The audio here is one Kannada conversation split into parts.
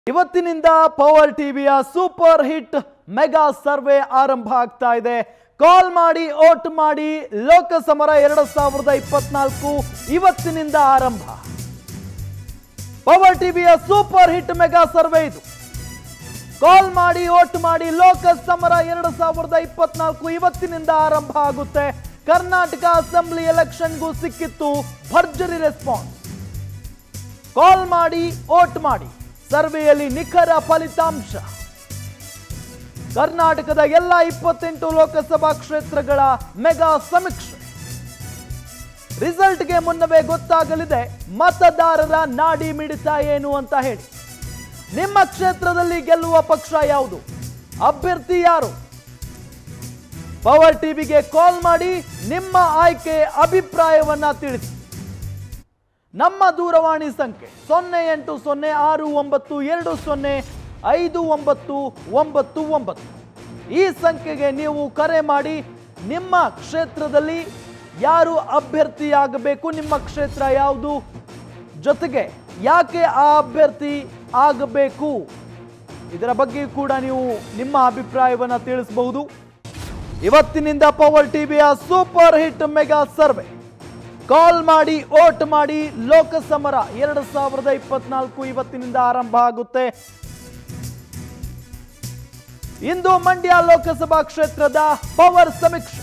ಇವತ್ತಿನಿಂದ ಪವರ್ ಟಿವಿಯ ಸೂಪರ್ ಹಿಟ್ ಮೆಗಾ ಸರ್ವೆ ಆರಂಭ ಆಗ್ತಾ ಇದೆ ಕಾಲ್ ಮಾಡಿ ಓಟ್ ಮಾಡಿ ಲೋಕಸಮರ ಎರಡು ಸಾವಿರದ ಇಪ್ಪತ್ನಾಲ್ಕು ಇವತ್ತಿನಿಂದ ಆರಂಭ ಪವರ್ ಟಿವಿಯ ಸೂಪರ್ ಹಿಟ್ ಮೆಗಾ ಸರ್ವೆ ಇದು ಕಾಲ್ ಮಾಡಿ ಓಟ್ ಮಾಡಿ ಲೋಕಸಮರ ಎರಡು ಸಾವಿರದ ಇಪ್ಪತ್ನಾಲ್ಕು ಇವತ್ತಿನಿಂದ ಆರಂಭ ಆಗುತ್ತೆ ಕರ್ನಾಟಕ ಅಸೆಂಬ್ಲಿ ಎಲೆಕ್ಷನ್ಗೂ ಸಿಕ್ಕಿತ್ತು ಭರ್ಜರಿ ರೆಸ್ಪಾನ್ಸ್ ಕಾಲ್ ಮಾಡಿ ಓಟ್ ಮಾಡಿ ಸರ್ವೆಯಲ್ಲಿ ನಿಖರ ಫಲಿತಾಂಶ ಕರ್ನಾಟಕದ ಎಲ್ಲ ಇಪ್ಪತ್ತೆಂಟು ಲೋಕಸಭಾ ಕ್ಷೇತ್ರಗಳ ಮೆಗಾ ಸಮೀಕ್ಷೆ ರಿಸಲ್ಟ್ಗೆ ಮುನ್ನವೇ ಗೊತ್ತಾಗಲಿದೆ ಮತದಾರರ ನಾಡಿ ಮಿಡಿತ ಏನು ಅಂತ ಹೇಳಿ ನಿಮ್ಮ ಕ್ಷೇತ್ರದಲ್ಲಿ ಗೆಲ್ಲುವ ಪಕ್ಷ ಯಾವುದು ಅಭ್ಯರ್ಥಿ ಯಾರು ಪವರ್ ಟಿವಿಗೆ ಕಾಲ್ ಮಾಡಿ ನಿಮ್ಮ ಆಯ್ಕೆ ಅಭಿಪ್ರಾಯವನ್ನ ತಿಳಿಸಿ ನಮ್ಮ ದೂರವಾಣಿ ಸಂಖ್ಯೆ ಸೊನ್ನೆ ಎಂಟು ಸೊನ್ನೆ ಆರು ಒಂಬತ್ತು ಎರಡು ಸೊನ್ನೆ ಐದು ಒಂಬತ್ತು ಒಂಬತ್ತು ಒಂಬತ್ತು ಈ ಸಂಖ್ಯೆಗೆ ನೀವು ಕರೆ ಮಾಡಿ ನಿಮ್ಮ ಕ್ಷೇತ್ರದಲ್ಲಿ ಯಾರು ಅಭ್ಯರ್ಥಿಯಾಗಬೇಕು ನಿಮ್ಮ ಕ್ಷೇತ್ರ ಯಾವುದು ಜೊತೆಗೆ ಯಾಕೆ ಆ ಅಭ್ಯರ್ಥಿ ಆಗಬೇಕು ಇದರ ಬಗ್ಗೆ ಕೂಡ ನೀವು ನಿಮ್ಮ ಅಭಿಪ್ರಾಯವನ್ನು ತಿಳಿಸಬಹುದು ಇವತ್ತಿನಿಂದ ಪವರ್ ಟಿವಿಯ super hit mega survey call ಮಾಡಿ ಓಟ್ ಮಾಡಿ ಲೋಕಸಮರ ಎರಡು ಸಾವಿರದ ಇಪ್ಪತ್ನಾಲ್ಕು ಇವತ್ತಿನಿಂದ ಆರಂಭ ಆಗುತ್ತೆ ಇಂದು ಮಂಡ್ಯ ಲೋಕಸಭಾ ಕ್ಷೇತ್ರದ ಪವರ್ ಸಮೀಕ್ಷೆ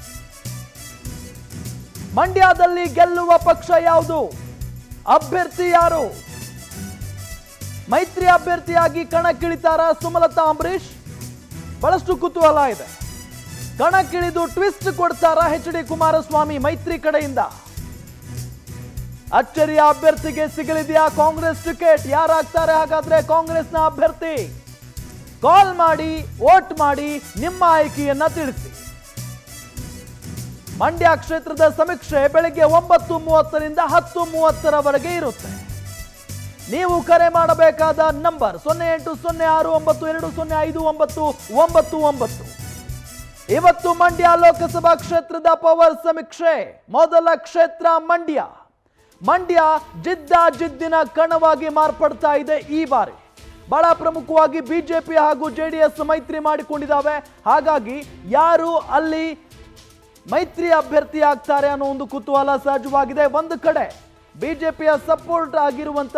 ಮಂಡ್ಯದಲ್ಲಿ ಗೆಲ್ಲುವ ಪಕ್ಷ ಯಾವುದು ಅಭ್ಯರ್ಥಿ ಯಾರು ಮೈತ್ರಿ ಅಭ್ಯರ್ಥಿಯಾಗಿ ಕಣಕ್ಕಿಳಿತಾರ ಸುಮಲತಾ ಅಂಬರೀಶ್ ಬಹಳಷ್ಟು ಕುತೂಹಲ ಇದೆ ಕಣಕ್ಕಿಳಿದು ಟ್ವಿಸ್ಟ್ ಕೊಡ್ತಾರ ಎಚ್ ಡಿ ಕುಮಾರಸ್ವಾಮಿ ಮೈತ್ರಿ ಕಡೆಯಿಂದ ಅಚ್ಚರಿಯ ಅಭ್ಯರ್ಥಿಗೆ ಸಿಗಲಿದೆಯಾ ಕಾಂಗ್ರೆಸ್ ಟಿಕೆಟ್ ಯಾರಾಗ್ತಾರೆ ಹಾಗಾದ್ರೆ ಕಾಂಗ್ರೆಸ್ನ ಅಭ್ಯರ್ಥಿ ಕಾಲ್ ಮಾಡಿ ವೋಟ್ ಮಾಡಿ ನಿಮ್ಮ ಆಯ್ಕೆಯನ್ನ ತಿಳಿಸಿ ಮಂಡ್ಯ ಕ್ಷೇತ್ರದ ಸಮೀಕ್ಷೆ ಬೆಳಗ್ಗೆ ಒಂಬತ್ತು ಮೂವತ್ತರಿಂದ ಹತ್ತು ಮೂವತ್ತರವರೆಗೆ ಇರುತ್ತೆ ನೀವು ಕರೆ ಮಾಡಬೇಕಾದ ನಂಬರ್ ಸೊನ್ನೆ ಎಂಟು ಸೊನ್ನೆ ಆರು ಒಂಬತ್ತು ಎರಡು ಸೊನ್ನೆ ಐದು ಒಂಬತ್ತು ಒಂಬತ್ತು ಒಂಬತ್ತು ಇವತ್ತು ಮಂಡ್ಯ ಲೋಕಸಭಾ ಕ್ಷೇತ್ರದ ಪವರ್ ಸಮೀಕ್ಷೆ ಮೊದಲ ಕ್ಷೇತ್ರ ಮಂಡ್ಯ ಮಂಡ್ಯ ಜಿದ್ದ ಜಿದ್ದಿನ ಕಣವಾಗಿ ಮಾರ್ಪಡ್ತಾ ಇದೆ ಈ ಬಾರಿ ಬಹಳ ಪ್ರಮುಖವಾಗಿ ಬಿಜೆಪಿ ಹಾಗೂ ಜೆಡಿಎಸ್ ಮೈತ್ರಿ ಮಾಡಿಕೊಂಡಿದ್ದಾವೆ ಹಾಗಾಗಿ ಯಾರು ಅಲ್ಲಿ ಮೈತ್ರಿ ಅಭ್ಯರ್ಥಿ ಆಗ್ತಾರೆ ಅನ್ನೋ ಒಂದು ಕುತೂಹಲ ಸಹಜವಾಗಿದೆ ಒಂದು ಕಡೆ ಬಿಜೆಪಿಯ ಸಪೋರ್ಟ್ ಆಗಿರುವಂತ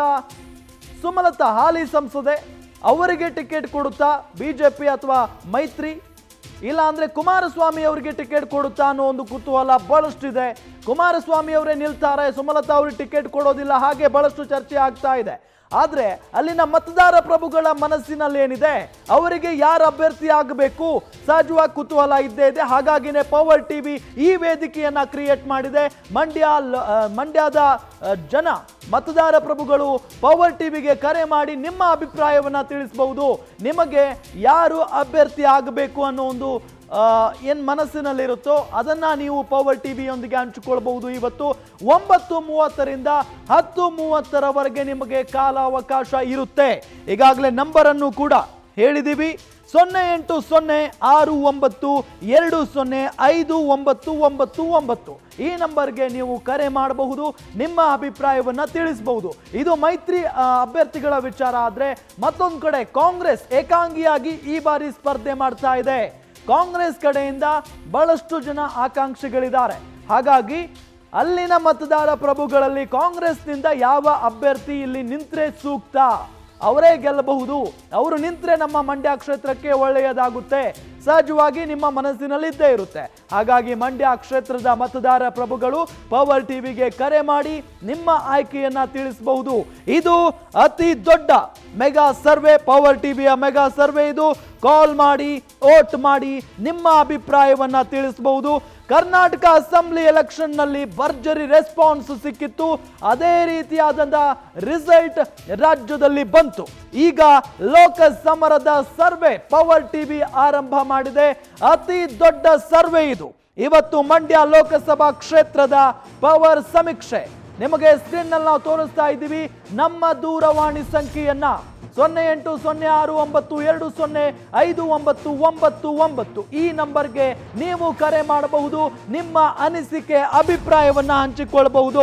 ಸುಮಲತಾ ಹಾಲಿ ಸಂಸದೆ ಅವರಿಗೆ ಟಿಕೆಟ್ ಕೊಡುತ್ತಾ ಬಿಜೆಪಿ ಅಥವಾ ಮೈತ್ರಿ ಇಲ್ಲ ಅಂದ್ರೆ ಕುಮಾರಸ್ವಾಮಿ ಅವರಿಗೆ ಟಿಕೆಟ್ ಕೊಡುತ್ತಾ ಅನ್ನೋ ಒಂದು ಕುತೂಹಲ ಬಹಳಷ್ಟಿದೆ ಕುಮಾರಸ್ವಾಮಿ ಅವರೇ ನಿಲ್ತಾರೆ ಸುಮಲತಾ ಅವ್ರಿಗೆ ಟಿಕೆಟ್ ಕೊಡೋದಿಲ್ಲ ಹಾಗೆ ಬಹಳಷ್ಟು ಚರ್ಚೆ ಆಗ್ತಾ ಇದೆ ಆದ್ರೆ ಅಲ್ಲಿನ ಮತದಾರ ಪ್ರಭುಗಳ ಮನಸ್ಸಿನಲ್ಲಿ ಏನಿದೆ ಅವರಿಗೆ ಯಾರು ಅಭ್ಯರ್ಥಿ ಆಗಬೇಕು ಸಹಜವಾಗಿ ಕುತೂಹಲ ಇದ್ದೇ ಇದೆ ಹಾಗಾಗಿನೇ ಪವರ್ ಟಿವಿ ಈ ವೇದಿಕೆಯನ್ನ ಕ್ರಿಯೇಟ್ ಮಾಡಿದೆ ಮಂಡ್ಯ ಲ- ಆ, ಮಂಡ್ಯದ ಆ, ಜನ ಮತದಾರ ಪ್ರಭುಗಳು ಪವರ್ ಟಿವಿಗೆ ಕರೆ ಮಾಡಿ ನಿಮ್ಮ ಅಭಿಪ್ರಾಯವನ್ನ ತಿಳಿಸಬಹುದು ನಿಮಗೆ ಯಾರು ಅಭ್ಯರ್ಥಿ ಆಗಬೇಕು ಅನ್ನೋ ಒಂದು ಆ, ಏನ್ ಮನಸ್ಸಿನಲ್ಲಿರುತ್ತೋ ಅದನ್ನ ನೀವು ಪವರ್ ಟಿವಿಯೊಂದಿಗೆ ಹಂಚಿಕೊಳ್ಬಹುದು ಇವತ್ತು ಒಂಬತ್ತು ಮೂವತ್ತರಿಂದ ಹತ್ತು ಮೂವತ್ತರವರೆಗೆ ನಿಮಗೆ ಕಾಲಾವಕಾಶ ಇರುತ್ತೆ ಈಗಾಗಲೇ ನಂಬರ್ ಅನ್ನು ಕೂಡ ಹೇಳಿದೀವಿ ಸೊನ್ನೆ ಎಂಟು ಸೊನ್ನೆ ಆರು ಒಂಬತ್ತು ಎರಡು ಸೊನ್ನೆ ಐದು ಒಂಬತ್ತು ಒಂಬತ್ತು ಒಂಬತ್ತು ಈ ನಂಬರ್ಗೆ ನೀವು ಕರೆ ಮಾಡಬಹುದು ನಿಮ್ಮ ಅಭಿಪ್ರಾಯವನ್ನ ತಿಳಿಸಬಹುದು ಇದು ಮೈತ್ರಿ ಆ, ಅಭ್ಯರ್ಥಿಗಳ ವಿಚಾರ ಆದ್ರೆ ಮತ್ತೊಂದು ಕಡೆ ಕಾಂಗ್ರೆಸ್ ಏಕಾಂಗಿಯಾಗಿ ಈ ಬಾರಿ ಸ್ಪರ್ಧೆ ಮಾಡ್ತಾ ಇದೆ ಕಾಂಗ್ರೆಸ್ ಕಡೆಯಿಂದ ಬಹಳಷ್ಟು ಜನ ಆಕಾಂಕ್ಷಿಗಳಿದ್ದಾರೆ ಹಾಗಾಗಿ ಅಲ್ಲಿನ ಮತದಾರ ಪ್ರಭುಗಳಲ್ಲಿ ಕಾಂಗ್ರೆಸ್ನಿಂದ ಯಾವ ಅಭ್ಯರ್ಥಿ ಇಲ್ಲಿ ನಿಂತ್ರೆ ಸೂಕ್ತ ಅವರೇ ಗೆಲ್ಲಬಹುದು ಅವರು ನಿಂತ್ರೆ ನಮ್ಮ ಮಂಡ್ಯ ಕ್ಷೇತ್ರಕ್ಕೆ ಒಳ್ಳೆಯದಾಗುತ್ತೆ ಸಹಜವಾಗಿ ನಿಮ್ಮ ಮನಸ್ಸಿನಲ್ಲಿ ಇದ್ದೇ ಇರುತ್ತೆ ಹಾಗಾಗಿ ಮಂಡ್ಯ ಕ್ಷೇತ್ರದ ಮತದಾರ ಪ್ರಭುಗಳು ಪವರ್ ಟಿವಿಗೆ ಕರೆ ಮಾಡಿ ನಿಮ್ಮ ಆಯ್ಕೆಯನ್ನ ತಿಳಿಸಬಹುದು ಇದು ಅತಿ ದೊಡ್ಡ ಮೆಗಾ ಸರ್ವೆ ಪವರ್ ಟಿವಿಯ ಮೆಗಾ ಸರ್ವೆ ಇದು ಕಾಲ್ ಮಾಡಿ ಓಟ್ ಮಾಡಿ ನಿಮ್ಮ ಅಭಿಪ್ರಾಯವನ್ನ ತಿಳಿಸಬಹುದು ಕರ್ನಾಟಕ ಅಸೆಂಬ್ಲಿ ಎಲೆಕ್ಷನ್ ನಲ್ಲಿ ಭರ್ಜರಿ ರೆಸ್ಪಾನ್ಸ್ ಸಿಕ್ಕಿತ್ತು ಅದೇ ರೀತಿಯಾದಂತ ರಿಸಲ್ಟ್ ರಾಜ್ಯದಲ್ಲಿ ಬಂತು ಈಗ ಲೋಕಸಮರದ ಸರ್ವೆ ಪವರ್ ಟಿವಿ ಆರಂಭ ಮಾಡಿದೆ ಅತಿ ದೊಡ್ಡ ಸರ್ವೆ ಇದು ಇವತ್ತು ಮಂಡ್ಯ ಲೋಕಸಭಾ ಕ್ಷೇತ್ರದ ಪವರ್ ಸಮೀಕ್ಷೆ ನಿಮಗೆ ಸ್ಕ್ರೀನ್ ನಲ್ಲಿ ನಾವು ತೋರಿಸ್ತಾ ಇದ್ದೀವಿ ನಮ್ಮ ದೂರವಾಣಿ ಸಂಖ್ಯೆಯನ್ನ ಸೊನ್ನೆ ಎಂಟು ಸೊನ್ನೆ ಆರು ಒಂಬತ್ತು ಎರಡು ಸೊನ್ನೆ ಐದು ಒಂಬತ್ತು ಒಂಬತ್ತು ಒಂಬತ್ತು ಈ ನಂಬರ್ಗೆ ನೀವು ಕರೆ ಮಾಡಬಹುದು ನಿಮ್ಮ ಅನಿಸಿಕೆ ಅಭಿಪ್ರಾಯವನ್ನ ಹಂಚಿಕೊಳ್ಳಬಹುದು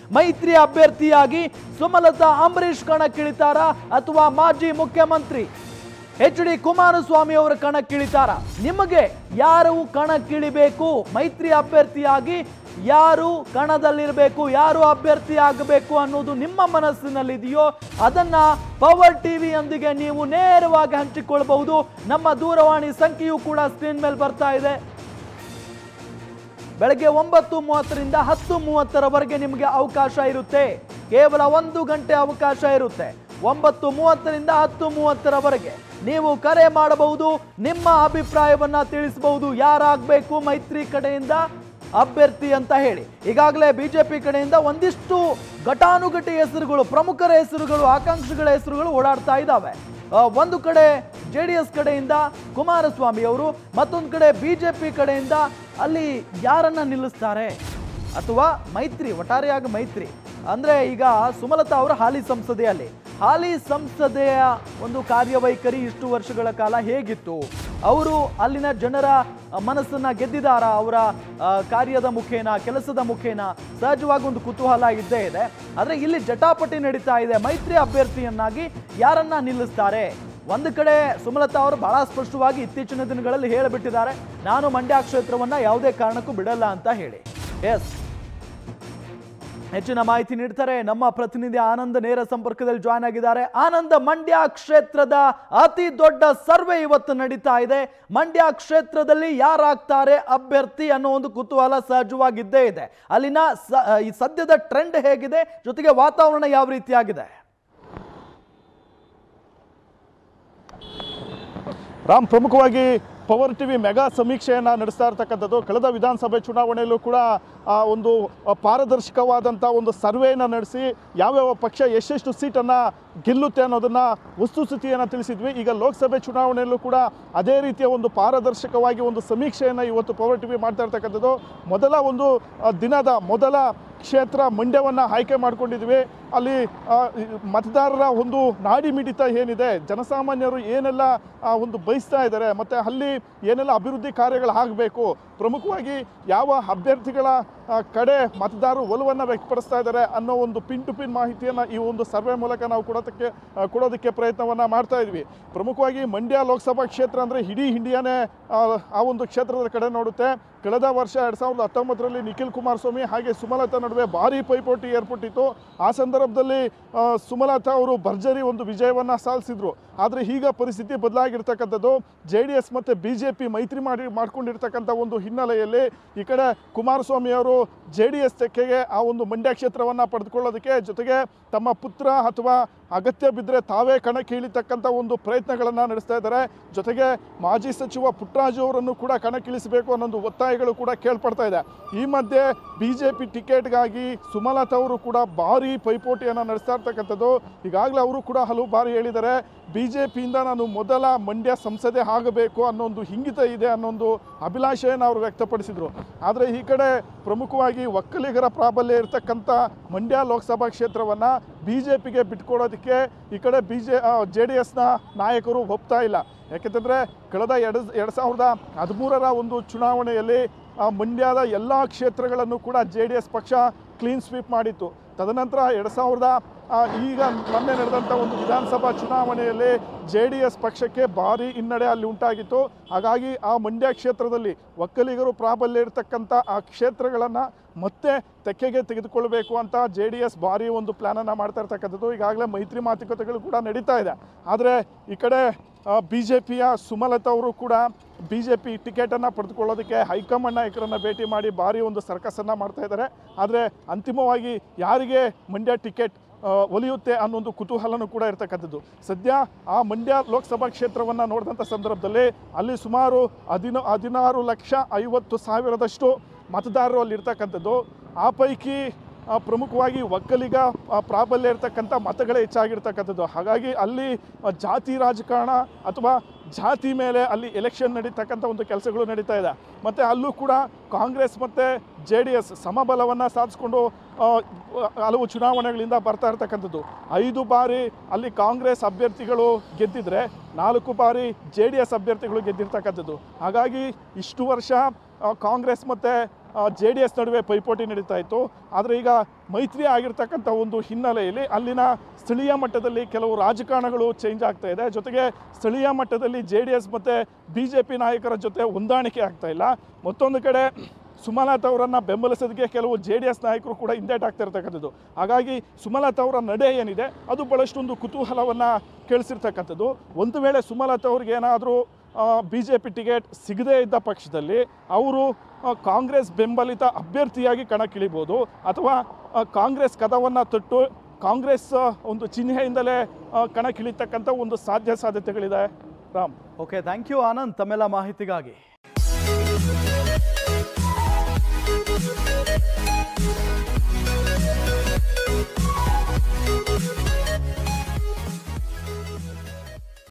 ಮೈತ್ರಿ ಅಭ್ಯರ್ಥಿಯಾಗಿ ಸುಮಲತಾ ಅಂಬರೀಷ್ ಕಣಕ್ಕಿಳಿತಾರ ಅಥವಾ ಮಾಜಿ ಮುಖ್ಯಮಂತ್ರಿ ಎಚ್ ಡಿ ಕುಮಾರಸ್ವಾಮಿ ಅವರ ಕಣಕ್ಕಿಳಿತಾರ ನಿಮಗೆ ಯಾರು ಕಣಕ್ಕಿಳಿಬೇಕು ಮೈತ್ರಿ ಅಭ್ಯರ್ಥಿಯಾಗಿ ಯಾರು ಕಣದಲ್ಲಿರಬೇಕು ಯಾರು ಅಭ್ಯರ್ಥಿ ಆಗಬೇಕು ಅನ್ನೋದು ನಿಮ್ಮ ಮನಸ್ಸಿನಲ್ಲಿದೆಯೋ ಅದನ್ನ ಪವರ್ ಟಿವಿಯೊಂದಿಗೆ ನೀವು ನೇರವಾಗಿ ಹಂಚಿಕೊಳ್ಳಬಹುದು ನಮ್ಮ ದೂರವಾಣಿ ಸಂಖ್ಯೆಯೂ ಕೂಡ ಸ್ಕ್ರೀನ್ ಮೇಲೆ ಬರ್ತಾ ಇದೆ ಬೆಳಗ್ಗೆ ಒಂಬತ್ತು ಮೂವತ್ತರಿಂದ ಹತ್ತು ಮೂವತ್ತರವರೆಗೆ ನಿಮಗೆ ಅವಕಾಶ ಇರುತ್ತೆ ಕೇವಲ ಒಂದು ಗಂಟೆ ಅವಕಾಶ ಇರುತ್ತೆ ಒಂಬತ್ತು ಮೂವತ್ತರಿಂದ ಹತ್ತು ಮೂವತ್ತರವರೆಗೆ ನೀವು ಕರೆ ಮಾಡಬಹುದು ನಿಮ್ಮ ಅಭಿಪ್ರಾಯವನ್ನ ತಿಳಿಸಬಹುದು ಯಾರಾಗಬೇಕು ಮೈತ್ರಿ ಕಡೆಯಿಂದ ಅಭ್ಯರ್ಥಿ ಅಂತ ಹೇಳಿ ಈಗಾಗಲೇ ಬಿಜೆಪಿ ಕಡೆಯಿಂದ ಒಂದಿಷ್ಟು ಘಟಾನುಘಟಿ ಹೆಸರುಗಳು ಪ್ರಮುಖರ ಹೆಸರುಗಳು ಆಕಾಂಕ್ಷಿಗಳ ಹೆಸರುಗಳು ಓಡಾಡ್ತಾ ಇದ್ದಾವೆ ಆ, ಒಂದು ಕಡೆ ಜೆ ಡಿ ಎಸ್ ಕಡೆಯಿಂದ ಕುಮಾರಸ್ವಾಮಿ ಅವರು ಮತ್ತೊಂದು ಕಡೆ ಬಿಜೆಪಿ ಕಡೆಯಿಂದ ಅಲ್ಲಿ ಯಾರನ್ನ ನಿಲ್ಲಿಸ್ತಾರೆ ಅಥವಾ ಮೈತ್ರಿ ಒಟ್ಟಾರೆಯಾಗಿ ಮೈತ್ರಿ ಅಂದ್ರೆ ಈಗ ಸುಮಲತಾ ಅವರು ಹಾಲಿ ಸಂಸದೆ ಅಲ್ಲಿ ಹಾಲಿ ಸಂಸದೆಯ ಒಂದು ಕಾರ್ಯವೈಖರಿ ಇಷ್ಟು ವರ್ಷಗಳ ಕಾಲ ಹೇಗಿತ್ತು ಅವರು ಅಲ್ಲಿನ ಜನರ ಮನಸ್ಸನ್ನ ಗೆದ್ದಿದಾರ ಅವರ ಆ, ಕಾರ್ಯದ ಮುಖೇನ ಕೆಲಸದ ಮುಖೇನ ಸಹಜವಾಗಿ ಒಂದು ಕುತೂಹಲ ಇದ್ದೇ ಇದೆ ಆದ್ರೆ ಇಲ್ಲಿ ಜಟಾಪಟಿ ನಡೀತಾ ಇದೆ ಮೈತ್ರಿ ಅಭ್ಯರ್ಥಿಯನ್ನಾಗಿ ಯಾರನ್ನ ನಿಲ್ಲಿಸ್ತಾರೆ ಒಂದು ಕಡೆ ಸುಮಲತಾ ಅವರು ಬಹಳ ಸ್ಪಷ್ಟವಾಗಿ ಇತ್ತೀಚಿನ ದಿನಗಳಲ್ಲಿ ಹೇಳಿಬಿಟ್ಟಿದ್ದಾರೆ ನಾನು ಮಂಡ್ಯ ಕ್ಷೇತ್ರವನ್ನ ಯಾವುದೇ ಕಾರಣಕ್ಕೂ ಬಿಡಲ್ಲ ಅಂತ ಹೇಳಿ ಎಸ್ ಹೆಚ್ಚಿನ ಮಾಹಿತಿ ನೀಡ್ತಾರೆ ನಮ್ಮ ಪ್ರತಿನಿಧಿ ಆನಂದ್ ನೇರ ಸಂಪರ್ಕದಲ್ಲಿ ಜಾಯ್ನ್ ಆಗಿದ್ದಾರೆ ಆನಂದ್ ಮಂಡ್ಯ ಕ್ಷೇತ್ರದ ಅತಿ ದೊಡ್ಡ ಸರ್ವೆ ಇವತ್ತು ನಡೀತಾ ಇದೆ ಮಂಡ್ಯ ಕ್ಷೇತ್ರದಲ್ಲಿ ಯಾರಾಗ್ತಾರೆ ಅಭ್ಯರ್ಥಿ ಅನ್ನೋ ಒಂದು ಕುತೂಹಲ ಸಹಜವಾಗಿದ್ದೇ ಇದೆ ಅಲ್ಲಿನ ಸ- ಈ ಸದ್ಯದ ಟ್ರೆಂಡ್ ಹೇಗಿದೆ ಜೊತೆಗೆ ವಾತಾವರಣ ಯಾವ ರೀತಿಯಾಗಿದೆ ರಾಮ್ ಪ್ರಮುಖವಾಗಿ ಪವರ್ ಟಿವಿ ಮೆಗಾ ಸಮೀಕ್ಷೆಯನ್ನು ನಡೆಸ್ತಾ ಇರ್ತಕ್ಕಂಥದ್ದು ಕಳೆದ ವಿಧಾನಸಭೆ ಚುನಾವಣೆಯಲ್ಲೂ ಕೂಡ ಆ, ಒಂದು ಆ, ಪಾರದರ್ಶಕವಾದಂಥ ಒಂದು ಸರ್ವೆಯನ್ನು ನಡೆಸಿ ಯಾವ್ಯಾವ ಪಕ್ಷ ಎಷ್ಟೆಷ್ಟು ಸೀಟನ್ನು ಗೆಲ್ಲುತ್ತೆ ಅನ್ನೋದನ್ನು ವಸ್ತುಸ್ಥಿತಿಯನ್ನು ತಿಳಿಸಿದ್ವಿ ಈಗ ಲೋಕಸಭೆ ಚುನಾವಣೆಯಲ್ಲೂ ಕೂಡ ಅದೇ ರೀತಿಯ ಒಂದು ಪಾರದರ್ಶಕವಾಗಿ ಒಂದು ಸಮೀಕ್ಷೆಯನ್ನು ಇವತ್ತು ಪವರ್ ಟಿವಿ ಮಾಡ್ತಾ ಇರ್ತಕ್ಕಂಥದ್ದು ಮೊದಲ ಒಂದು ಆ, ದಿನದ ಮೊದಲ ಕ್ಷೇತ್ರ ಮಂಡ್ಯವನ್ನು ಆಯ್ಕೆ ಮಾಡ್ಕೊಂಡಿದ್ವಿ ಅಲ್ಲಿ ಆ, ಈ ಮತದಾರರ ಒಂದು ನಾಡಿ ಮಿಡಿತ ಏನಿದೆ ಜನಸಾಮಾನ್ಯರು ಏನೆಲ್ಲ ಆ, ಒಂದು ಬಯಸ್ತಾ ಇದ್ದಾರೆ ಮತ್ತು ಅಲ್ಲಿ ಏನೆಲ್ಲ ಅಭಿವೃದ್ಧಿ ಕಾರ್ಯಗಳು ಆಗಬೇಕು ಪ್ರಮುಖವಾಗಿ ಯಾವ ಅಭ್ಯರ್ಥಿಗಳ ಆ, ಕಡೆ ಮತದಾರರು ಒಲವನ್ನು ವ್ಯಕ್ತಪಡಿಸ್ತಾ ಇದ್ದಾರೆ ಅನ್ನೋ ಒಂದು ಪಿನ್ ಟು ಪಿನ್ ಮಾಹಿತಿಯನ್ನು ಈ ಒಂದು ಸರ್ವೆ ಮೂಲಕ ನಾವು ಕೊಡೋದಕ್ಕೆ ಆ, ಕೊಡೋದಕ್ಕೆ ಪ್ರಯತ್ನವನ್ನು ಮಾಡ್ತಾ ಇದ್ವಿ ಪ್ರಮುಖವಾಗಿ ಮಂಡ್ಯ ಲೋಕಸಭಾ ಕ್ಷೇತ್ರ ಅಂದರೆ ಇಡೀ ಇಂಡಿಯಾನೇ ಆ, ಆ ಒಂದು ಕ್ಷೇತ್ರದ ಕಡೆ ನೋಡುತ್ತೆ ಕಳೆದ ವರ್ಷ ಎರಡು ಸಾವಿರದ ಹತ್ತೊಂಬತ್ತರಲ್ಲಿ ನಿಖಿಲ್ ಕುಮಾರಸ್ವಾಮಿ ಹಾಗೆ ಸುಮಲತಾ ನಡುವೆ ಭಾರಿ ಪೈಪೋಟಿ ಏರ್ಪಟ್ಟಿತ್ತು ಆ ಸಂದರ್ಭದಲ್ಲಿ ಆ, ಸುಮಲತಾ ಅವರು ಭರ್ಜರಿ ಒಂದು ವಿಜಯವನ್ನು ಸಾಧಿಸಿದ್ರು ಆದರೆ ಈಗ ಪರಿಸ್ಥಿತಿ ಬದಲಾಗಿರ್ತಕ್ಕಂಥದ್ದು ಜೆ ಡಿ ಎಸ್ ಮತ್ತು ಬಿ ಜೆ ಪಿ ಮೈತ್ರಿ ಮಾಡಿ ಮಾಡ್ಕೊಂಡಿರ್ತಕ್ಕಂಥ ಒಂದು ಹಿನ್ನೆಲೆಯಲ್ಲಿ ಈ ಕಡೆ ಕುಮಾರಸ್ವಾಮಿ ಅವರು ಜೆ ಡಿ ಎಸ್ ತೆಕ್ಕೆಗೆ ಆ ಒಂದು ಮಂಡ್ಯ ಕ್ಷೇತ್ರವನ್ನು ಪಡೆದುಕೊಳ್ಳೋದಕ್ಕೆ ಜೊತೆಗೆ ತಮ್ಮ ಪುತ್ರ ಅಥವಾ ಅಗತ್ಯ ಬಿದ್ದರೆ ತಾವೇ ಕಣಕ್ಕೆ ಇಳಿತಕ್ಕಂಥ ಒಂದು ಪ್ರಯತ್ನಗಳನ್ನು ನಡೆಸ್ತಾ ಇದ್ದಾರೆ ಜೊತೆಗೆ ಮಾಜಿ ಸಚಿವ ಪುಟ್ಟರಾಜು ಅವರನ್ನು ಕೂಡ ಕಣಕ್ಕಿಳಿಸಬೇಕು ಅನ್ನೋ ಒಂದು ಒತ್ತಾಯಗಳು ಕೂಡ ಕೇಳ್ಪಡ್ತಾ ಇದೆ ಈ ಮಧ್ಯೆ ಬಿ ಜೆ ಪಿ ಟಿಕೆಟ್ಗಾಗಿ ಸುಮಲತಾ ಅವರು ಕೂಡ ಭಾರಿ ಪೈಪೋಟಿಯನ್ನು ನಡೆಸ್ತಾ ಇರ್ತಕ್ಕಂಥದ್ದು ಈಗಾಗಲೇ ಅವರು ಕೂಡ ಹಲವು ಬಾರಿ ಹೇಳಿದ್ದಾರೆ ಬಿ ಜೆ ಪಿಯಿಂದ ನಾನು ಮೊದಲ ಮಂಡ್ಯ ಸಂಸದೆ ಆಗಬೇಕು ಅನ್ನೋ ಒಂದು ಹಿಂಗಿತ ಇದೆ ಅನ್ನೋ ಒಂದು ಅಭಿಲಾಷೆಯನ್ನು ಅವರು ವ್ಯಕ್ತಪಡಿಸಿದರು ಆದರೆ ಈ ಕಡೆ ಪ್ರಮುಖವಾಗಿ ಒಕ್ಕಲಿಗರ ಪ್ರಾಬಲ್ಯ ಇರತಕ್ಕಂಥ ಮಂಡ್ಯ ಲೋಕಸಭಾ ಕ್ಷೇತ್ರವನ್ನು ಬಿ ಜೆ ಪಿಗೆ ಬಿಟ್ಕೊಡೋದಕ್ಕೆ ಈ ಕಡೆ ಬಿ ಜೆ ಜೆ ಡಿ ಎಸ್ನ ನಾಯಕರು ಒಪ್ತಾ ಇಲ್ಲ ಯಾಕೆಂತಂದರೆ ಕಳೆದ ಎರಡು ಎರಡು ಸಾವಿರದ ಹದಿಮೂರರ ಒಂದು ಚುನಾವಣೆಯಲ್ಲಿ ಆ, ಮಂಡ್ಯದ ಎಲ್ಲ ಕ್ಷೇತ್ರಗಳನ್ನು ಕೂಡ ಜೆ ಡಿ ಎಸ್ ಪಕ್ಷ ಕ್ಲೀನ್ ಸ್ವೀಪ್ ಮಾಡಿತ್ತು ತದನಂತರ ಎರಡು ಸಾವಿರದ ಆ, ಈಗ ಮೊನ್ನೆ ನಡೆದಂಥ ಒಂದು ವಿಧಾನಸಭಾ ಚುನಾವಣೆಯಲ್ಲಿ ಜೆ ಡಿ ಎಸ್ ಪಕ್ಷಕ್ಕೆ ಭಾರಿ ಹಿನ್ನಡೆ ಅಲ್ಲಿ ಉಂಟಾಗಿತ್ತು ಹಾಗಾಗಿ ಆ ಮಂಡ್ಯ ಕ್ಷೇತ್ರದಲ್ಲಿ ಒಕ್ಕಲಿಗರು ಪ್ರಾಬಲ್ಯ ಇರತಕ್ಕಂಥ ಆ ಕ್ಷೇತ್ರಗಳನ್ನು ಮತ್ತೆ ತೆಕ್ಕೆಗೆ ತೆಗೆದುಕೊಳ್ಬೇಕು ಅಂತ ಜೆ ಡಿ ಎಸ್ ಭಾರಿ ಒಂದು ಪ್ಲ್ಯಾನನ್ನು ಮಾಡ್ತಾ ಇರ್ತಕ್ಕಂಥದ್ದು ಈಗಾಗಲೇ ಮೈತ್ರಿ ಮಾತುಕತೆಗಳು ಕೂಡ ನಡೀತಾ ಇದೆ ಆದರೆ ಈ ಕಡೆ ಬಿ ಜೆ ಪಿಯ ಸುಮಲತಾ ಅವರು ಕೂಡ ಬಿ ಜೆ ಪಿ ಟಿಕೆಟನ್ನು ಪಡೆದುಕೊಳ್ಳೋದಕ್ಕೆ ಹೈಕಮಾಂಡ್ ನಾಯಕರನ್ನು ಭೇಟಿ ಮಾಡಿ ಭಾರಿ ಒಂದು ಸರ್ಕಸನ್ನು ಮಾಡ್ತಾ ಇದ್ದಾರೆ ಆದರೆ ಅಂತಿಮವಾಗಿ ಯಾರಿಗೆ ಮಂಡ್ಯ ಟಿಕೆಟ್ ಆ, ಒಲಿಯುತ್ತೆ ಅನ್ನೋ ಒಂದು ಕುತೂಹಲನೂ ಕೂಡ ಇರ್ತಕ್ಕಂಥದ್ದು ಸದ್ಯ ಆ ಮಂಡ್ಯ ಲೋಕಸಭಾ ಕ್ಷೇತ್ರವನ್ನು ನೋಡಿದಂಥ ಸಂದರ್ಭದಲ್ಲಿ ಅಲ್ಲಿ ಸುಮಾರು ಹದಿನ ಹದಿನಾರು ಲಕ್ಷ ಐವತ್ತು ಸಾವಿರದಷ್ಟು ಮತದಾರರು ಅಲ್ಲಿ ಇರ್ತಕ್ಕಂಥದ್ದು ಆ ಪೈಕಿ ಆ, ಪ್ರಮುಖವಾಗಿ ಒಕ್ಕಲಿಗ ಆ, ಪ್ರಾಬಲ್ಯ ಇರ್ತಕ್ಕಂಥ ಮತಗಳೇ ಹೆಚ್ಚಾಗಿರ್ತಕ್ಕಂಥದ್ದು ಹಾಗಾಗಿ ಅಲ್ಲಿ ಆ, ಜಾತಿ ರಾಜಕಾರಣ ಅಥವಾ ಜಾತಿ ಮೇಲೆ ಅಲ್ಲಿ ಎಲೆಕ್ಷನ್ ನಡೀತಕ್ಕಂಥ ಒಂದು ಕೆಲಸಗಳು ನಡೀತಾ ಇದೆ ಮತ್ತು ಅಲ್ಲೂ ಕೂಡ ಕಾಂಗ್ರೆಸ್ ಮತ್ತು ಜೆ ಡಿ ಎಸ್ ಸಮಬಲವನ್ನು ಸಾಧಿಸ್ಕೊಂಡು ಆ, ಹಲವು ಚುನಾವಣೆಗಳಿಂದ ಬರ್ತಾ ಇರ್ತಕ್ಕಂಥದ್ದು ಐದು ಬಾರಿ ಅಲ್ಲಿ ಕಾಂಗ್ರೆಸ್ ಅಭ್ಯರ್ಥಿಗಳು ಗೆದ್ದಿದ್ರೆ ನಾಲ್ಕು ಬಾರಿ ಜೆ ಡಿ ಎಸ್ ಅಭ್ಯರ್ಥಿಗಳು ಗೆದ್ದಿರ್ತಕ್ಕಂಥದ್ದು ಹಾಗಾಗಿ ಇಷ್ಟು ವರ್ಷ ಆ, ಕಾಂಗ್ರೆಸ್ ಮತ್ತು ಜೆ ಡಿ ಎಸ್ ನಡುವೆ ಪೈಪೋಟಿ ನಡೀತಾ ಇತ್ತು ಆದರೆ ಈಗ ಮೈತ್ರಿ ಆಗಿರ್ತಕ್ಕಂಥ ಒಂದು ಹಿನ್ನೆಲೆಯಲ್ಲಿ ಅಲ್ಲಿನ ಸ್ಥಳೀಯ ಮಟ್ಟದಲ್ಲಿ ಕೆಲವು ರಾಜಕಾರಣಗಳು ಚೇಂಜ್ ಆಗ್ತಾ ಇದೆ ಜೊತೆಗೆ ಸ್ಥಳೀಯ ಮಟ್ಟದಲ್ಲಿ ಜೆ ಡಿ ಎಸ್ ಮತ್ತು ಬಿ ಜೆ ಪಿ ನಾಯಕರ ಜೊತೆ ಹೊಂದಾಣಿಕೆ ಆಗ್ತಾ ಇಲ್ಲ ಮತ್ತೊಂದು ಕಡೆ ಸುಮಲತಾ ಅವರನ್ನು ಬೆಂಬಲಿಸೋದಕ್ಕೆ ಕೆಲವು ಜೆ ಡಿ ಎಸ್ ನಾಯಕರು ಕೂಡ ಹಿಂದೇಟಾಗ್ತಾ ಇರ್ತಕ್ಕಂಥದ್ದು ಹಾಗಾಗಿ ಸುಮಲತಾ ಅವರ ನಡೆ ಏನಿದೆ ಅದು ಭಾಳಷ್ಟೊಂದು ಕುತೂಹಲವನ್ನು ಕೇಳಿಸಿರ್ತಕ್ಕಂಥದ್ದು ಒಂದು ವೇಳೆ ಸುಮಲತಾ ಅವ್ರಿಗೆ ಏನಾದರೂ ಬಿ ಜೆ ಪಿ ಟಿಕೆಟ್ ಸಿಗದೇ ಇದ್ದ ಪಕ್ಷದಲ್ಲಿ ಅವರು ಆ, ಕಾಂಗ್ರೆಸ್ ಬೆಂಬಲಿತ ಅಭ್ಯರ್ಥಿಯಾಗಿ ಕಣಕ್ಕಿಳಿಬೋದು ಅಥವಾ ಆ, ಕಾಂಗ್ರೆಸ್ ಕದವನ್ನು ತೊಟ್ಟು ಕಾಂಗ್ರೆಸ್ ಆ, ಒಂದು ಚಿಹ್ನೆಯಿಂದಲೇ ಆ, ಕಣಕ್ಕಿಳಿತಕ್ಕಂಥ ಒಂದು ಸಾಧ್ಯ ಸಾಧ್ಯತೆಗಳಿದೆ Ram okay thank you Anand ತಮ್ಮೆಲ್ಲ ಮಾಹಿತಿಗಾಗಿ